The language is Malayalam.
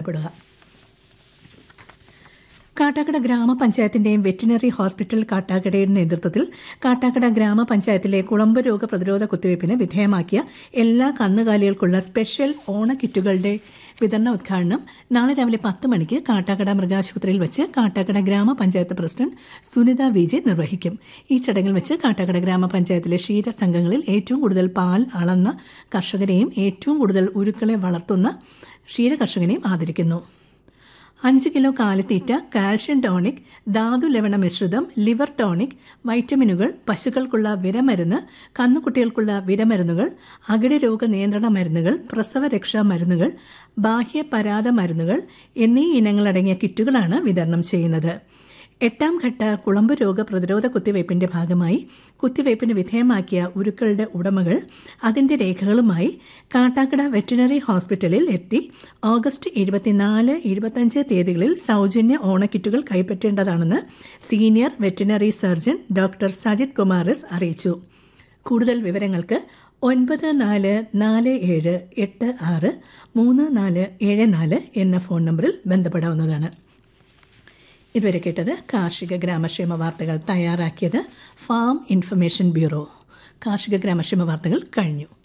ബന്ധപ്പെടുക കാട്ടാക്കട ഗ്രാമപഞ്ചായത്തിന്റെയും വെറ്റിനറി ഹോസ്പിറ്റൽ കാട്ടാക്കടയുടെ നേതൃത്വത്തിൽ കാട്ടാക്കട ഗ്രാമപഞ്ചായത്തിലെ കുളമ്പ് രോഗ പ്രതിരോധ കുത്തിവയ്പ്പിന് വിധേയമാക്കിയ എല്ലാ കന്നുകാലികൾക്കുള്ള സ്പെഷ്യൽ ഓണക്കിറ്റുകളുടെ വിതരണ ഉദ്ഘാടനം നാളെ രാവിലെ പത്ത് മണിക്ക് കാട്ടാക്കട മൃഗാശുപത്രിയിൽ വെച്ച് കാട്ടാക്കട ഗ്രാമപഞ്ചായത്ത് പ്രസിഡന്റ് സുനിത വിജയ് നിർവഹിക്കും ഈ ചടങ്ങിൽ വെച്ച് കാട്ടാക്കട ഗ്രാമപഞ്ചായത്തിലെ ക്ഷീര സംഘങ്ങളിൽ ഏറ്റവും കൂടുതൽ പാൽ അളന്ന കർഷകരെയും ഏറ്റവും കൂടുതൽ ഉരുക്കളെ വളർത്തുന്ന ക്ഷീര കർഷകനെയും ആദരിക്കുന്നു അഞ്ച് കിലോ കാലിത്തീറ്റ കാൽഷ്യം ടോണിക് ധാതു ലവണ മിശ്രിതം ലിവർ ടോണിക് വൈറ്റമിനുകൾ പശുക്കൾക്കുള്ള വിരമരുന്ന് കന്നുകുട്ടികൾക്കുള്ള വിരമരുന്നുകൾ അകിട് രോഗ നിയന്ത്രണ മരുന്നുകൾ പ്രസവ രക്ഷാ മരുന്നുകൾ ബാഹ്യ പരാത മരുന്നുകൾ എന്നീ ഇനങ്ങളടങ്ങിയ കിറ്റുകളാണ് വിതരണം ചെയ്യുന്നത് എട്ടാം ഘട്ട കുളമ്പ് രോഗ പ്രതിരോധ കുത്തിവയ്പ്പിന്റെ ഭാഗമായി കുത്തിവയ്പ്പിന് വിധേയമാക്കിയ ഉരുക്കളുടെ ഉടമകൾ അതിന്റെ രേഖകളുമായി കാട്ടാക്കട വെറ്റിനറി ഹോസ്പിറ്റലിൽ എത്തി ഓഗസ്റ്റ് ഇരുപത്തിനാല് ഇരുപത്തഞ്ച് തീയതികളിൽ സൗജന്യ ഓണക്കിറ്റുകൾ കൈപ്പറ്റേണ്ടതാണെന്ന് senior veterinary surgeon doctor Sajith കുമാറിസ് അറിയിച്ചു കൂടുതൽ വിവരങ്ങൾക്ക് ഒൻപത് നാല് നാല് ഏഴ് എട്ട് ആറ് മൂന്ന് നാല് ഏഴ് നാല് എന്ന ഫോൺ നമ്പറിൽ ബന്ധപ്പെടാവുന്നതാണ് ഇതുവരെ കേട്ടത് കാർഷിക ഗ്രാമക്ഷേമ വാർത്തകൾ തയ്യാറാക്കിയത് ഫാം ഇൻഫർമേഷൻ ബ്യൂറോ കാർഷിക ഗ്രാമക്ഷേമ വാർത്തകൾ കഴിഞ്ഞു